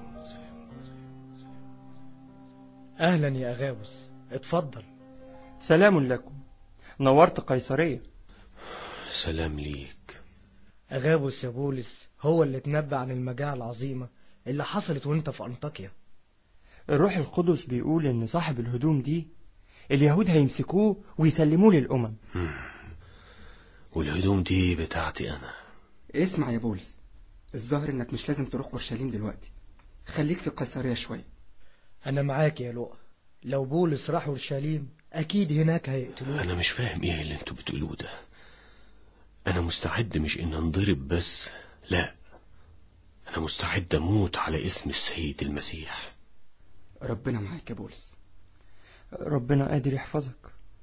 أهلا يا أغاوس اتفضل سلام لكم نورت قيصرية سلام ليك أغابوس يا بولس هو اللي اتنبأ عن المجاعة العظيمة اللي حصلت وانت في أنطاكيا الروح القدس بيقول إن صاحب الهدوم دي اليهود هيمسكوه ويسلموه للأمم والهدوم دي بتاعتي أنا اسمع يا بولس الظاهر انك مش لازم تروح اورشليم دلوقتي خليك في قيصرية شوية أنا معاك يا لؤى لو بولس راح أورشليم أكيد هناك هيقتلوه أنا مش فاهم إيه اللي أنتوا بتقولوه ده أنا مستعد مش إن أنضرب بس لا أنا مستعد أموت على اسم السيد المسيح ربنا معاك يا بولس ربنا قادر يحفظك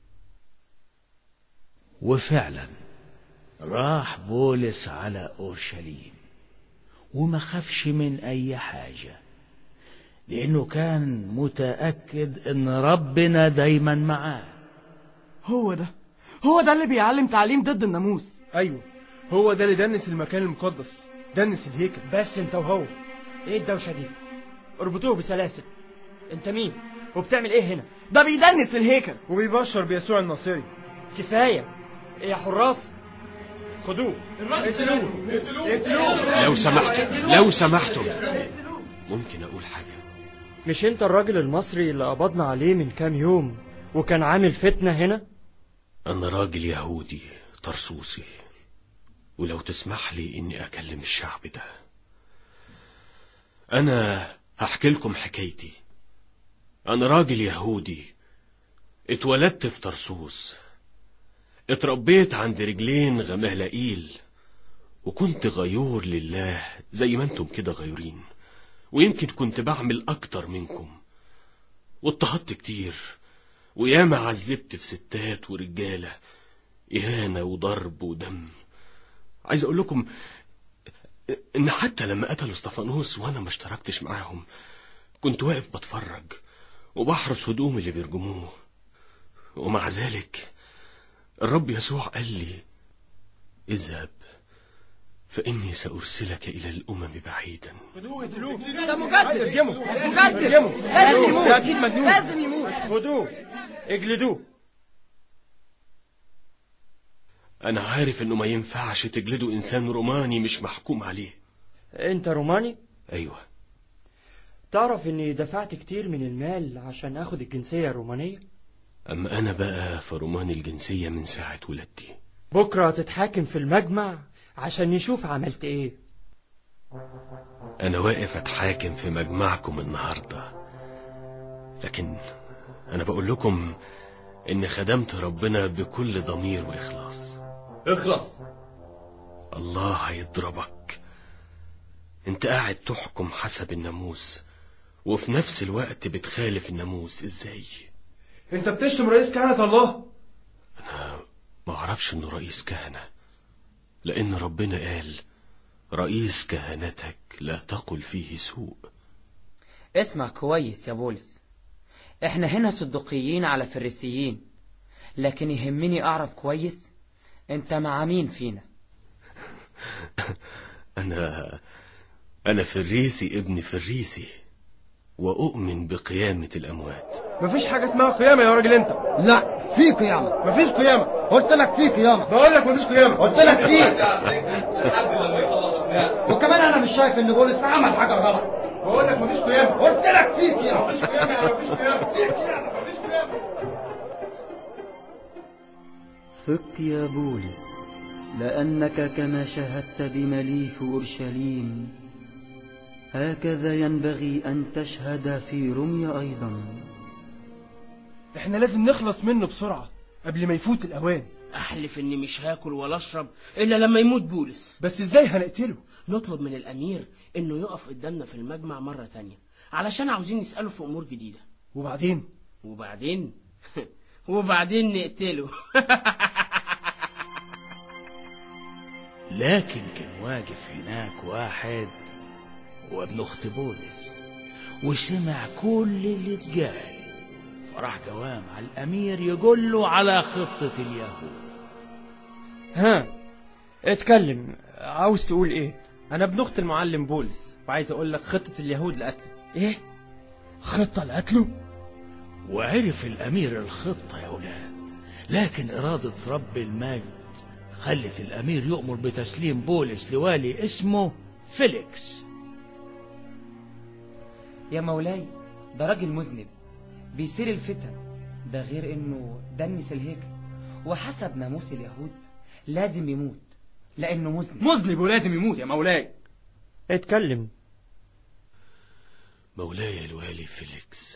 وفعلا راح بولس على أورشليم وما خافش من أي حاجة لأنه كان متأكد إن ربنا دايما معاه هو ده هو ده اللي بيعلم تعليم ضد الناموس ايوه هو ده اللي دنس المكان المقدس دنس الهيكل بس انت وهو ايه الدوشة دي اربطوه بسلاسل انت مين وبتعمل ايه هنا ده بيدنس الهيكل وبيبشر بيسوع الناصري كفاية إيه يا حراس خدوه اقتلوه اقتلوه لو سمحتم لو سمحتم ممكن أقول حاجة مش انت الراجل المصري اللي قبضنا عليه من كام يوم وكان عامل فتنة هنا أنا راجل يهودي طرسوسي ولو تسمح لي إني أكلم الشعب ده أنا هحكي لكم حكايتي أنا راجل يهودي اتولدت في طرسوس اتربيت عند رجلين غمهلائيل وكنت غيور لله زي ما انتم كده غيورين ويمكن كنت بعمل أكتر منكم واضطهدت كتير وياما عذبت في ستات ورجالة إهانة وضرب ودم عايز أقول لكم إن حتى لما قتلوا استفانوس وأنا ما اشتركتش معاهم كنت واقف بتفرج وبحرس هدوم اللي بيرجموه ومع ذلك الرب يسوع قال لي اذهب فإني سأرسلك إلى الأمم بعيدا خدوه اقتلوه ده مجدد ترجمه مجدد لازم يموت ده أكيد مجنون لازم يموت خدوه اجلدوه أنا عارف إنه ما ينفعش تجلدوا إنسان روماني مش محكوم عليه انت روماني أيوه تعرف اني دفعت كتير من المال عشان اخد الجنسية الرومانية أما أنا بقى فروماني الجنسية من ساعة ولادتي بكرة هتتحاكم في المجمع عشان نشوف عملت ايه أنا واقف أتحاكم في مجمعكم النهاردة لكن أنا بقول لكم إن خدمت ربنا بكل ضمير وإخلاص اخلص الله هيضربك انت قاعد تحكم حسب الناموس وفي نفس الوقت بتخالف الناموس ازاي انت بتشتم رئيس كهنة الله ما اعرفش انه رئيس كهنة لان ربنا قال رئيس كهنتك لا تقل فيه سوء اسمع كويس يا بولس احنا هنا صدقيين على فريسيين لكن يهمني اعرف كويس انت مع مين فينا انا انا فريسي ابن فريسي واؤمن بقيامة الاموات مفيش حاجة اسمها قيامة يا راجل انت لا في قيامة مفيش قيامة قلت لك في قيامة بقول لك مفيش قيامة قلت لك في وكمان انا مش شايف ان بولس عمل حاجة غلط بقول لك مفيش قيامة قلت لك في قيامة مفيش قيامة مفيش قيامة في قيامة مفيش قيامة ثق يا بولس لأنك كما شهدت بملي في أورشليم هكذا ينبغي أن تشهد في رمي أيضا احنا لازم نخلص منه بسرعة قبل ما يفوت الأوان أحلف إني مش هاكل ولا أشرب إلا لما يموت بولس بس إزاي هنقتله؟ نطلب من الأمير إنه يقف قدامنا في المجمع مرة تانية علشان عاوزين نسأله في أمور جديدة وبعدين؟ وبعدين وبعدين نقتله لكن كان واقف هناك واحد هو ابن أخت بولس وسمع كل اللي اتقال فراح قوام على الأمير يقول له على خطة اليهود ها اتكلم عاوز تقول ايه انا ابن اخت المعلم بولس وعايز اقول لك خطة اليهود لقتله ايه خطة لقتله وعرف الأمير الخطة يا أولاد لكن إرادة رب المجد خلت الأمير يؤمر بتسليم بولس لوالي اسمه فيليكس يا مولاي ده راجل مذنب بيثير الفتن ده غير انه دنس الهيكل وحسب ناموس اليهود لازم يموت لانه مذنب مذنب ولازم يموت يا مولاي اتكلم مولاي الوالي فيليكس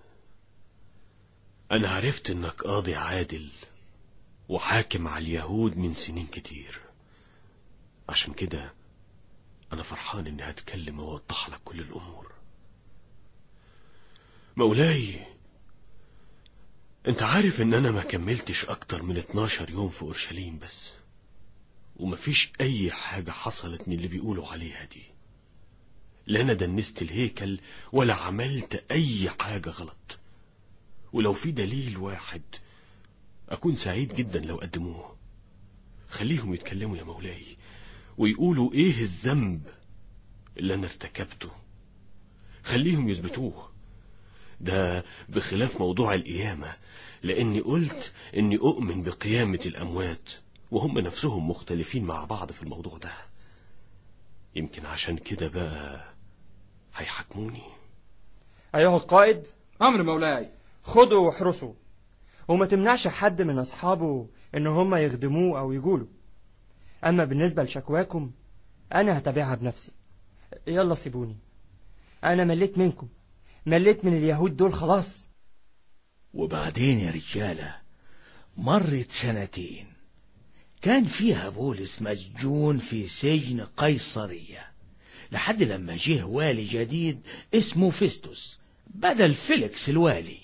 أنا عرفت إنك قاضي عادل وحاكم على اليهود من سنين كتير عشان كده أنا فرحان إني هتكلم وأوضح لك كل الأمور مولاي أنت عارف إن أنا ما كملتش أكتر من 12 يوم في أورشليم بس ومفيش أي حاجة حصلت من اللي بيقولوا عليها دي لا أنا دنست الهيكل ولا عملت أي حاجة غلط ولو في دليل واحد أكون سعيد جدا لو قدموه خليهم يتكلموا يا مولاي ويقولوا إيه الذنب اللي أنا ارتكبته خليهم يثبتوه ده بخلاف موضوع القيامة لأني قلت إني أؤمن بقيامة الأموات وهم نفسهم مختلفين مع بعض في الموضوع ده يمكن عشان كده بقى هيحاكموني ايها القائد امر مولاي خدوا واحرسوا وما تمنعش حد من اصحابه ان هم يخدموه او يقولوا اما بالنسبة لشكواكم انا هتابعها بنفسي يلا سيبوني انا مليت منكم مليت من اليهود دول خلاص وبعدين يا رجالة مرت سنتين كان فيها بولس مسجون في سجن قيصرية لحد لما جه والي جديد اسمه فيستوس بدل فيليكس الوالي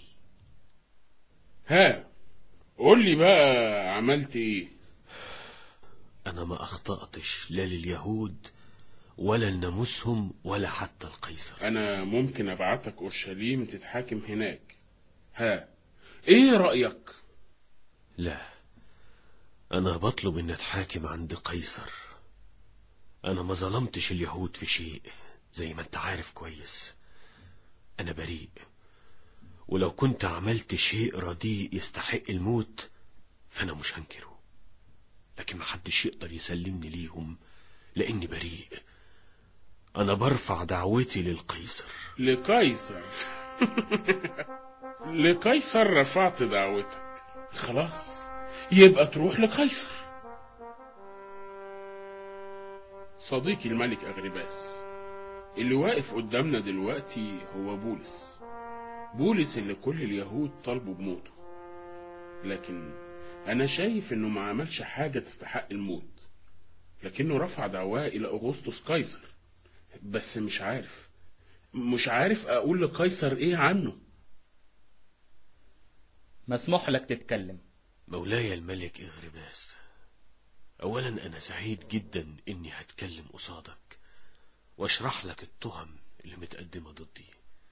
ها قول لي بقى عملت ايه أنا ما أخطأتش لا لليهود ولا لناموسهم ولا حتى القيصر انا ممكن ابعتك اورشليم تتحاكم هناك ها ايه رأيك لا أنا بطلب إن أتحاكم عند قيصر أنا ما ظلمتش اليهود في شيء زي ما أنت عارف كويس أنا بريء ولو كنت عملت شيء رديء يستحق الموت فأنا مش هنكره لكن محدش يقدر يسلمني ليهم لأني بريء أنا برفع دعوتي للقيصر لقيصر لقيصر رفعت دعوتك خلاص يبقى تروح لقيصر صديقي الملك أغرباس اللي واقف قدامنا دلوقتي هو بولس بولس اللي كل اليهود طالبوا بموته لكن أنا شايف إنه ما عملش حاجة تستحق الموت لكنه رفع دعواه إلى أغسطس قيصر بس مش عارف مش عارف أقول لقيصر إيه عنه مسموح لك تتكلم مولاي الملك إغرباس أولا أنا سعيد جدا إني هتكلم قصادك واشرح لك التهم اللي متقدمة ضدي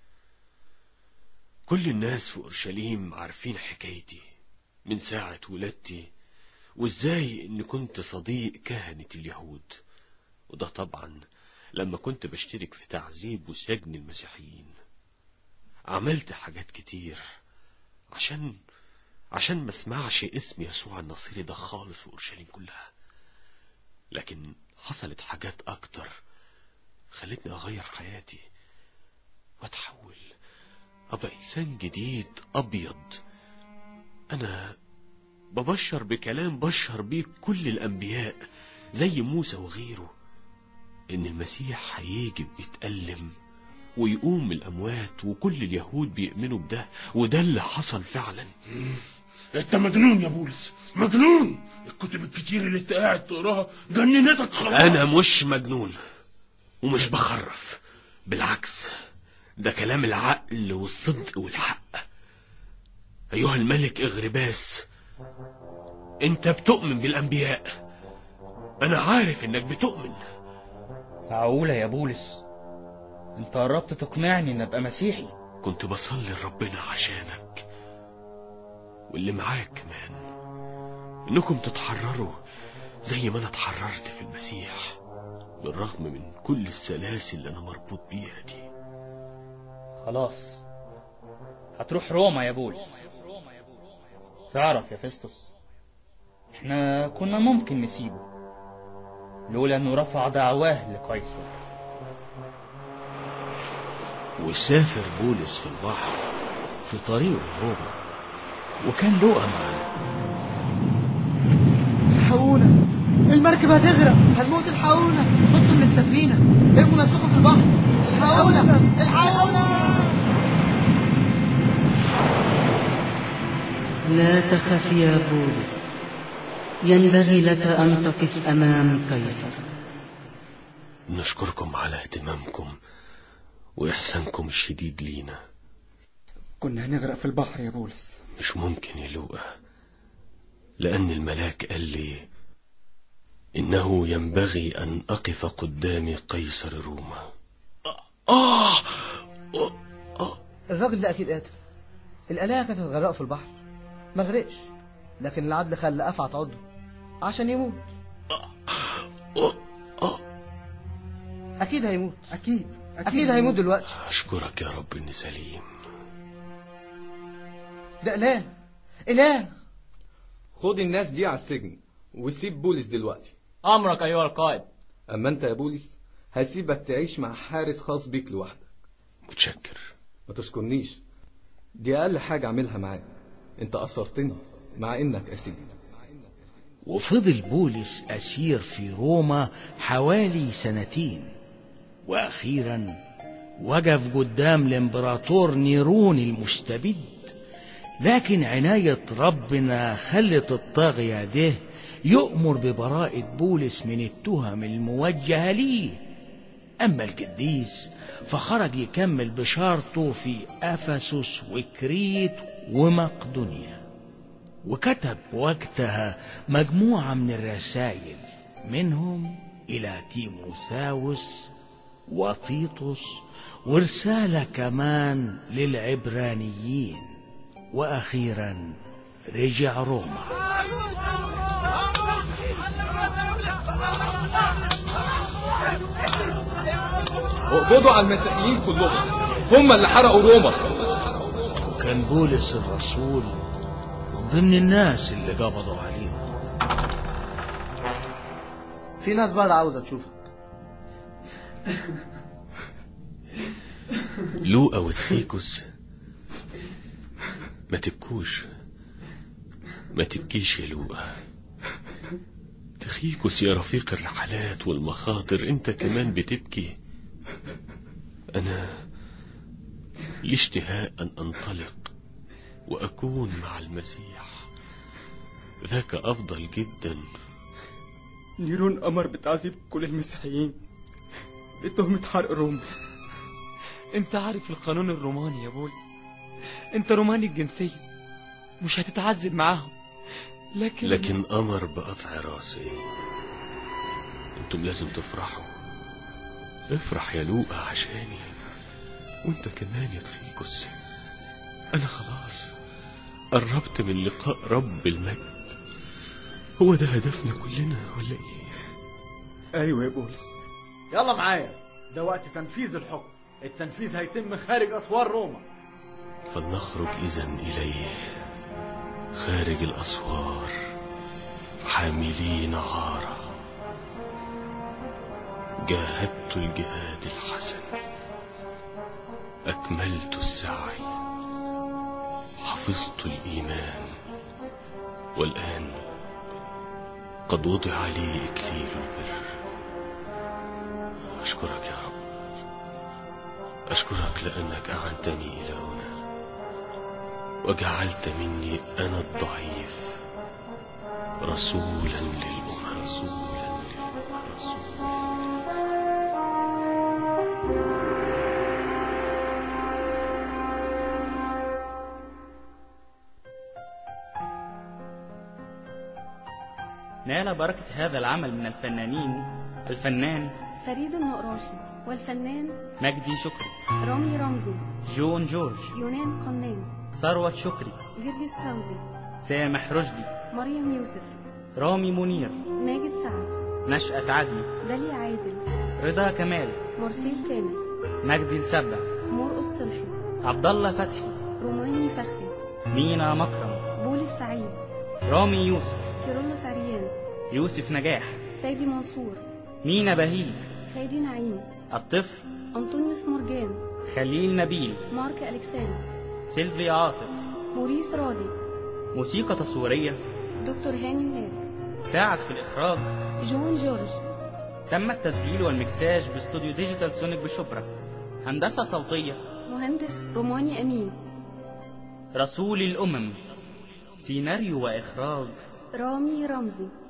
كل الناس في أورشليم عارفين حكايتي من ساعة ولادتي وإزاي إني كنت صديق كهنة اليهود وده طبعا لما كنت بشترك في تعذيب وسجن المسيحيين عملت حاجات كتير عشان عشان ما اسمعش اسم يسوع النصيري ده خالص في اورشليم كلها لكن حصلت حاجات اكتر خلتني اغير حياتي واتحول ابقى انسان جديد ابيض انا ببشر بكلام بشر بيه كل الانبياء زي موسى وغيره ان المسيح هيجي ويتألم ويقوم من الاموات وكل اليهود بيؤمنوا بده وده اللي حصل فعلا انت مجنون يا بولس مجنون الكتب الكتير اللي انت قاعد تقراها جننتك خلاص انا مش مجنون ومش بخرف بالعكس ده كلام العقل والصدق والحق ايها الملك اغرباس انت بتؤمن بالانبياء انا عارف انك بتؤمن معقولة يا بولس انت قربت تقنعني ان ابقى مسيحي كنت بصلي لربنا عشانك واللي معاك كمان انكم تتحرروا زي ما انا اتحررت في المسيح بالرغم من كل السلاسل اللي انا مربوط بيها دي خلاص هتروح روما يا بولس تعرف يا فيستوس احنا كنا ممكن نسيبه لولا انه رفع دعواه لقيصر وسافر بولس في البحر في طريقه لروما وكان لقى معاه الحقونا المركب هتغرق هنموت الحقونا نطوا من السفينة ارموا نفسكم في البحر الحقونا الحقونا لا تخف يا بولس ينبغي لك أن تقف أمام قيصر نشكركم على اهتمامكم وإحسانكم الشديد لينا كنا هنغرق في البحر يا بولس مش ممكن يا لوقا لأن الملاك قال لي إنه ينبغي أن أقف قدام قيصر روما آه الراجل ده اكيد قاتل الآلهة كانت هتغرقه في البحر ما غرقش لكن العدل خلى أفعى عضه عشان يموت أكيد هيموت أكيد أكيد هيموت دلوقتي أشكرك يا رب إني سليم ده إله إله خد الناس دي على السجن وسيب بولس دلوقتي أمرك أيها القائد أما أنت يا بولس هسيبك تعيش مع حارس خاص بيك لوحدك متشكر ما تشكرنيش دي أقل حاجة أعملها معاك أنت أثرتني مع إنك أسير وفضل بولس أسير في روما حوالي سنتين وأخيرا وقف قدام الإمبراطور نيرون المستبد لكن عناية ربنا خلت الطاغية ده يؤمر ببراءة بولس من التهم الموجهة ليه أما القديس فخرج يكمل بشارته في أفسس وكريت ومقدونيا وكتب وقتها مجموعة من الرسائل منهم إلى تيموثاوس وطيطس ورسالة كمان للعبرانيين وأخيرا رجع روما اقبضوا على المسيحيين كلهم هم اللي حرقوا روما وكان بولس الرسول من ضمن الناس اللي قبضوا عليهم في ناس بره عاوزة تشوفك لوقا وتخيكوس ما تبكوش ما تبكيش يا لوقا تخيكوس يا رفيق الرحلات والمخاطر انت كمان بتبكي انا لي اشتهاء ان انطلق واكون مع المسيح ذاك افضل جدا نيرون أمر بتعذيب كل المسيحيين بتهمة حرق روما انت عارف القانون الروماني يا بولس انت روماني الجنسية مش هتتعذب معاهم لكن لكن امر بقطع راسي انتم لازم تفرحوا افرح يا لوقا عشاني وانت كمان يا تخيكوس انا خلاص قربت من لقاء رب المجد هو ده هدفنا كلنا ولا ايه أيوة يا بولس يلا معايا ده وقت تنفيذ الحكم التنفيذ هيتم خارج أسوار روما فلنخرج اذا اليه خارج الاسوار حاملين عارا جاهدت الجهاد الحسن اكملت السعي حفظت الايمان والان قد وضع لي اكليل البر اشكرك يا رب اشكرك لانك اعنتني الى هنا وجعلت مني انا الضعيف رسولا للامم رسولا للامم رسولا نال بركة هذا العمل من الفنانين الفنان فريد النقراشي والفنان مجدي شكري رامي رمزي جون جورج يونان قنان ثروت شكري جرجس فوزي سامح رشدي مريم يوسف رامي منير ماجد سعد نشأة عدلي داليا عادل رضا كمال مرسيل كامل مجدي السبع مرقص صلحي عبد الله فتحي روماني فخري مينا مكرم بولي السعيد رامي يوسف كيرلس عريان يوسف نجاح فادي منصور مينا بهيج فادي نعيم الطفل أنطونيوس مرجان خليل نبيل مارك ألكسان سيلفيا عاطف موريس راضي موسيقى تصويرية دكتور هاني مهاب ساعد في الإخراج جون جورج تم التسجيل والمكساج باستوديو ديجيتال سونيك بشبرا هندسة صوتية مهندس روماني أمين رسول الأمم سيناريو وإخراج رامي رمزي